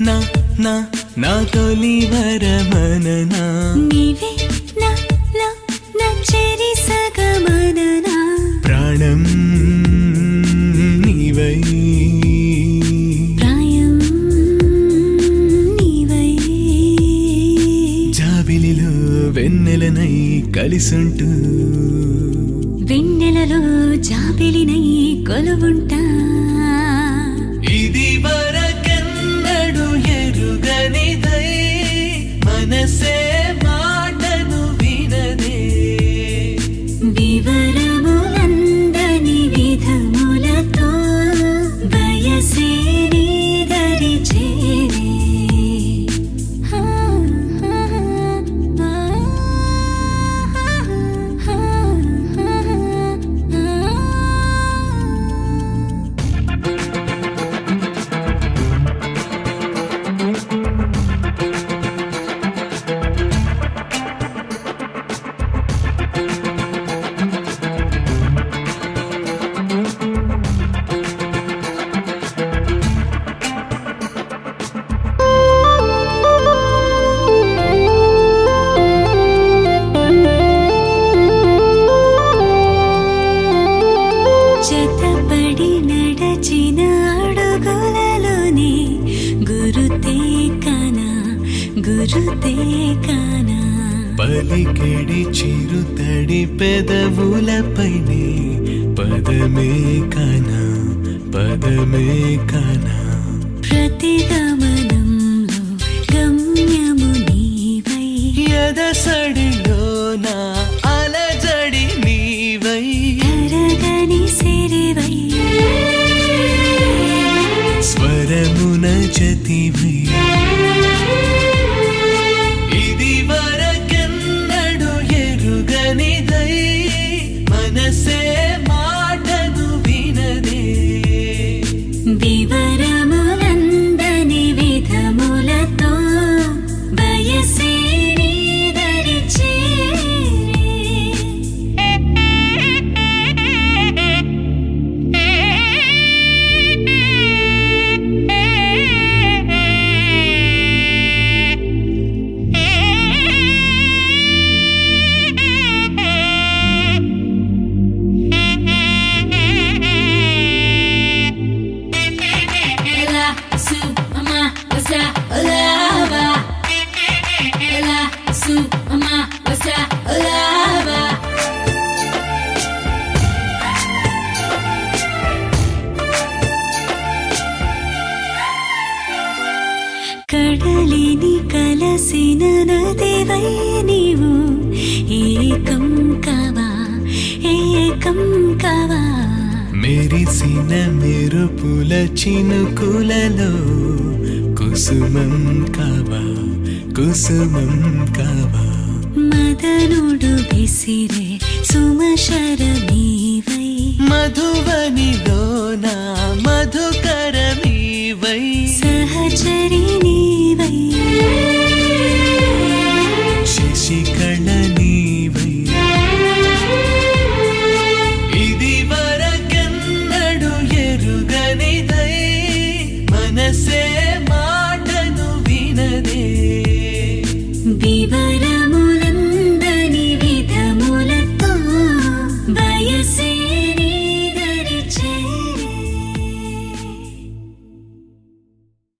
నా నా నా తొలి వరమననా నీవే నా నా నా చెరి సగమననా ప్రాణం నీవై ప్రాయం నీవై జాబిలిలో వెన్నెలనై కలిసుంటూ వెన్నెలలో జాబిలినై కొలువుంటా ఇది వరకెన్నడు ఎరుగనిదై మనసే మాటను వినదే వివరములందని విధములతో వయసే నీదరి చేరే హా, హా, హా, హా, హా, హా. జతపడి నడచిన అడుగులలోనే గురుతే కానా గురుతే కానా పలికెడి చిరుతడి పెదవులపైనే పదమే కానా పదమే కానా ప్రతి గమనంలో గమ్యము నీవై ఎదసడిలో నా అలజడి నీవై కరగని సిరివై స్వరమున జతివై ఇది వరకెన్నడు ఎరుగనిదై మనసే మాటను వినదే వివరములందని విధములతో వయసే నీదరి Ela, su, mama, wasa, olava. Ela, su, mama, wasa, olava. కడలిని కలసిన నదివై నీవు ఏకం కావా ఏకం కావా మెరిసిన మెరుపుల చినుకులలో కుసుమం కావా కుసుమం కావా మదనుడు విసిరే సుమశరమీవై మధువనిలోన మధుకరమీవై సహచరి నీవై శశికళ నీవై ఇది వరకెన్నడు ఎరుగనిదై మనసే